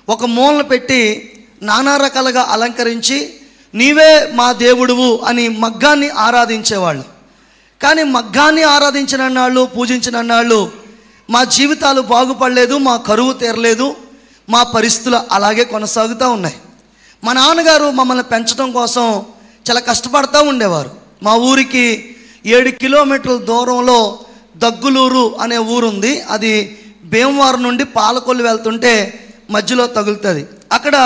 ఒక మూలన పెట్టి నానా రకాలుగా అలంకరించి నీవే మా దేవుడువు అని మగ్గాన్ని ఆరాధించేవాళ్ళు కానీ మగ్గాన్ని ఆరాధించిన నాళ్ళు పూజించిన నాళ్ళు మా జీవితాలు బాగుపడలేదు మా కరువు తీరలేదు మా పరిస్థితులు అలాగే కొనసాగుతూ ఉన్నాయి మా నాన్నగారు మమ్మల్ని పెంచడం కోసం చాలా కష్టపడుతూ ఉండేవారు మా ఊరికి ఏడు కిలోమీటర్ల దూరంలో దగ్గులూరు అనే ఊరుంది అది భీమవరం నుండి పాలకొల్లు వెళ్తుంటే మధ్యలో తగులుతుంది అక్కడ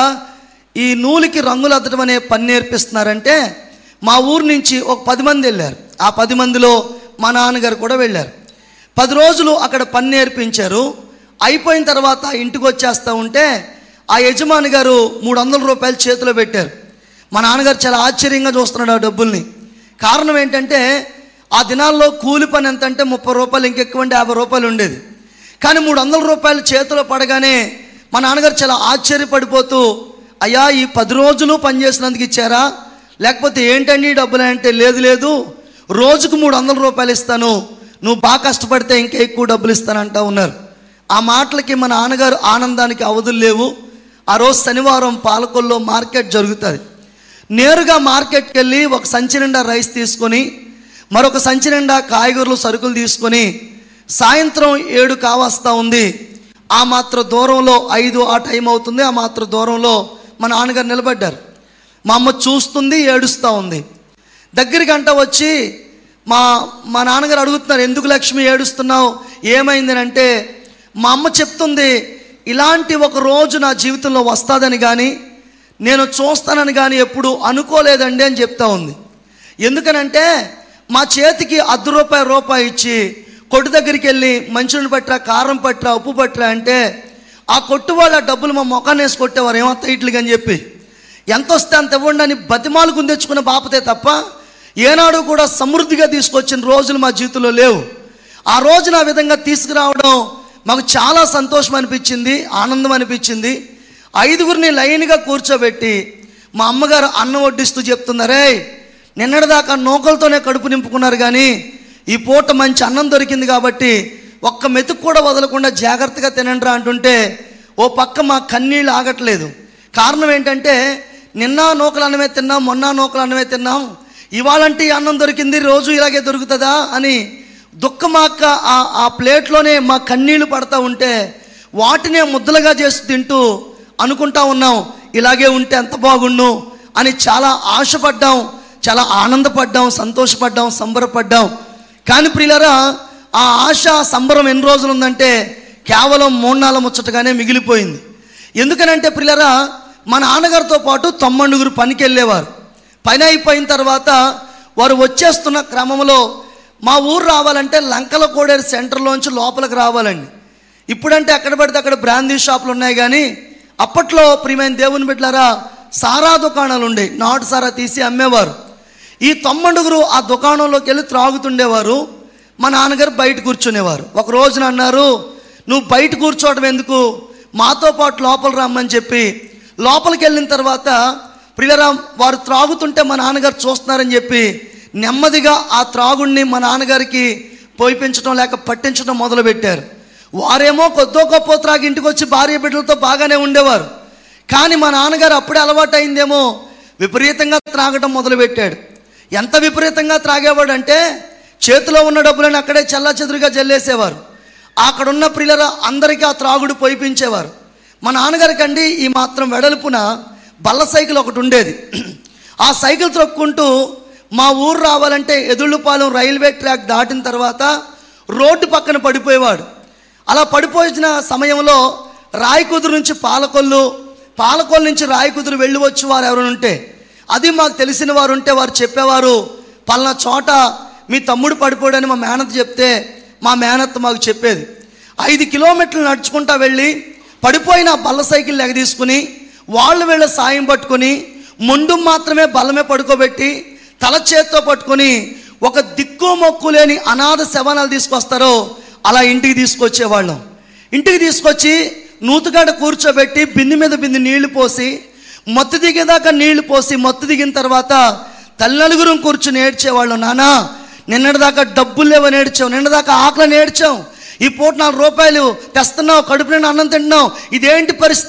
ఈ నూలుకి రంగులు అద్దడం అనే పని నేర్పిస్తున్నారంటే మా ఊరు నుంచి ఒక పది మంది వెళ్ళారు ఆ పది మందిలో మా నాన్నగారు కూడా వెళ్ళారు పది రోజులు అక్కడ పని నేర్పించారు అయిపోయిన తర్వాత ఇంటికి వచ్చేస్తూ ఉంటే ఆ యజమాని గారు మూడు వందల రూపాయలు చేతిలో పెట్టారు మా నాన్నగారు చాలా ఆశ్చర్యంగా చూస్తున్నాడు ఆ డబ్బుల్ని కారణం ఏంటంటే ఆ దినాల్లో కూలి పని ఎంత అంటే ముప్పై రూపాయలు ఇంకెక్కువ అంటే యాభై రూపాయలు ఉండేది కానీ మూడు వందల రూపాయలు చేతిలో పడగానే మా నాన్నగారు చాలా ఆశ్చర్యపడిపోతూ అయ్యా ఈ పది రోజులు పనిచేసినందుకు ఇచ్చారా లేకపోతే ఏంటండి ఈ డబ్బులు అంటే లేదు లేదు రోజుకు మూడు వందల రూపాయలు ఇస్తాను నువ్వు బాగా కష్టపడితే ఇంకా ఎక్కువ డబ్బులు ఇస్తానంటా ఉన్నారు ఆ మాటలకి మా నాన్నగారు ఆనందానికి అవధులు లేవు ఆ రోజు శనివారం పాలకొల్లో మార్కెట్ జరుగుతుంది నేరుగా మార్కెట్కి వెళ్ళి ఒక సంచి నిండా రైస్ తీసుకొని మరొక సంచి నిండా కాయగూరలు సరుకులు తీసుకొని సాయంత్రం ఏడు కావస్తా ఉంది ఆ మాత్రం దూరంలో ఐదు ఆ టైం అవుతుంది ఆ మాత్రం దూరంలో మా నాన్నగారు నిలబడ్డారు మా అమ్మ చూస్తుంది ఏడుస్తూ ఉంది దగ్గరికి గంట వచ్చి మా మా నాన్నగారు అడుగుతున్నారు ఎందుకు లక్ష్మి ఏడుస్తున్నావు ఏమైంది అని అంటే మా అమ్మ చెప్తుంది ఇలాంటి ఒక రోజు నా జీవితంలో వస్తుందని కానీ నేను చూస్తానని కానీ ఎప్పుడు అనుకోలేదండి అని చెప్తా ఉంది ఎందుకనంటే మా చేతికి అర్ధ రూపాయి రూపాయి ఇచ్చి కొట్టు దగ్గరికి వెళ్ళి మంచుని పట్టరా కారం పట్టరా ఉప్పు పట్టరా అంటే ఆ కొట్టు వాళ్ళ డబ్బులు మా మొఖాన్ని వేసి కొట్టేవారు ఏమత్త ఇట్లుగా అని చెప్పి ఎంత వస్తే అంత ఇవ్వండి అని బతిమాలకు తెచ్చుకున్న బాపతే తప్ప ఏనాడు కూడా సమృద్ధిగా తీసుకొచ్చిన రోజులు మా జీవితంలో లేవు ఆ రోజున ఆ విధంగా తీసుకురావడం మాకు చాలా సంతోషం అనిపించింది ఆనందం అనిపించింది ఐదుగురిని లైన్గా కూర్చోబెట్టి మా అమ్మగారు అన్నం వడ్డిస్తూ చెప్తున్నారే నిన్నటిదాకా నూకలతోనే కడుపు నింపుకున్నారు కానీ ఈ పూట మంచి అన్నం దొరికింది కాబట్టి ఒక్క మెతుకు కూడా వదలకుండా జాగ్రత్తగా తినండిరా అంటుంటే ఓ పక్క మా కన్నీళ్ళు ఆగట్లేదు కారణం ఏంటంటే నిన్న నూకలు అన్నమే తిన్నాం మొన్న నూకలు అన్నమే తిన్నాం ఇవాళంటే ఈ అన్నం దొరికింది రోజు ఇలాగే దొరుకుతుందా అని దుఃఖమాక్క ఆ ఆ ప్లేట్లోనే మా కన్నీళ్లు పడతా ఉంటే వాటినే ముద్దలుగా చేసి తింటూ అనుకుంటా ఉన్నాం ఇలాగే ఉంటే ఎంత బాగుండు అని చాలా ఆశపడ్డాం చాలా ఆనందపడ్డాం సంతోషపడ్డాం సంబరపడ్డాం కానీ ప్రియులరా ఆ ఆశ సంబరం ఎన్ని రోజులు ఉందంటే కేవలం మూడు నాలుగు ముచ్చటగానే మిగిలిపోయింది ఎందుకనంటే ప్రియులరా మా నాన్నగారితో పాటు తొమ్మండుగురు పనికి వెళ్ళేవారు పని అయిపోయిన తర్వాత వారు వచ్చేస్తున్న క్రమంలో మా ఊరు రావాలంటే లంకల కోడేరు సెంటర్లోంచి లోపలికి రావాలండి ఇప్పుడంటే ఎక్కడ పడితే అక్కడ బ్రాందీ షాపులు ఉన్నాయి కానీ అప్పట్లో ప్రియమైన దేవుని బిడ్డలారా సారా దుకాణాలు ఉండేవి నాటు సారా తీసి అమ్మేవారు ఈ తొమ్మండుగురు ఆ దుకాణంలోకి వెళ్ళి త్రాగుతుండేవారు మా నాన్నగారు బయట కూర్చునేవారు ఒక రోజున అన్నారు నువ్వు బయట కూర్చోవడం ఎందుకు మాతో పాటు లోపల రమ్మని చెప్పి లోపలికి వెళ్ళిన తర్వాత ప్రియరాం వారు త్రాగుతుంటే మా నాన్నగారు చూస్తున్నారని చెప్పి నెమ్మదిగా ఆ త్రాగుణ్ణి మా నాన్నగారికి పోయిపించడం లేక పట్టించడం మొదలుపెట్టారు వారేమో కొద్దో గొప్ప త్రాగి ఇంటికి వచ్చి భార్య బిడ్డలతో బాగానే ఉండేవారు కానీ మా నాన్నగారు అప్పుడే అలవాటు అయిందేమో విపరీతంగా త్రాగటం మొదలుపెట్టాడు ఎంత విపరీతంగా త్రాగేవాడంటే చేతిలో ఉన్న డబ్బులను అక్కడే చల్లా చెదురుగా జల్లేసేవారు అక్కడున్న ప్రియుల అందరికీ ఆ త్రాగుడు పోయిపించేవారు మా నాన్నగారికి అండి ఈ మాత్రం వెడల్పున బల్ల సైకిల్ ఒకటి ఉండేది ఆ సైకిల్ త్రొక్కుంటూ మా ఊరు రావాలంటే ఎదుళ్ళుపాలెం రైల్వే ట్రాక్ దాటిన తర్వాత రోడ్డు పక్కన పడిపోయేవాడు అలా పడిపోయిన సమయంలో రాయకుదురు నుంచి పాలకొల్లు పాలకొల్లు నుంచి రాయకుదురు వెళ్ళి వచ్చి వారు ఎవరైనా ఉంటే అది మాకు తెలిసిన వారు ఉంటే వారు చెప్పేవారు పలానా చోట మీ తమ్ముడు పడిపోయాడని మా మేనత్ చెప్తే మా మేనత్ మాకు చెప్పేది ఐదు కిలోమీటర్లు నడుచుకుంటా వెళ్ళి పడిపోయిన ఆ బల్ల సైకిల్ ఎగ తీసుకుని వాళ్ళు వీళ్ళ సాయం పట్టుకొని ముందు మాత్రమే బల్లమే పడుకోబెట్టి తల చేత్తో పట్టుకొని ఒక దిక్కు మొక్కు లేని అనాథ శవనాలు తీసుకొస్తారో అలా ఇంటికి తీసుకొచ్చేవాళ్ళం ఇంటికి తీసుకొచ్చి నూతుగాడ కూర్చోబెట్టి బింది మీద బింది నీళ్లు పోసి మత్తు దిగేదాకా నీళ్లు పోసి మత్తు దిగిన తర్వాత తల్లినలుగురం కూర్చుని ఏడ్చేవాళ్ళం నానా నిన్నటిదాకా డబ్బులు లేవని ఏడ్చావు నిన్నదాకా ఆకలిని ఏడ్చావు ఈ పూట నాలుగు రూపాయలు తెస్తున్నావు కడుపు నిండా అన్నం తింటున్నావు ఇదేంటి పరిస్థితి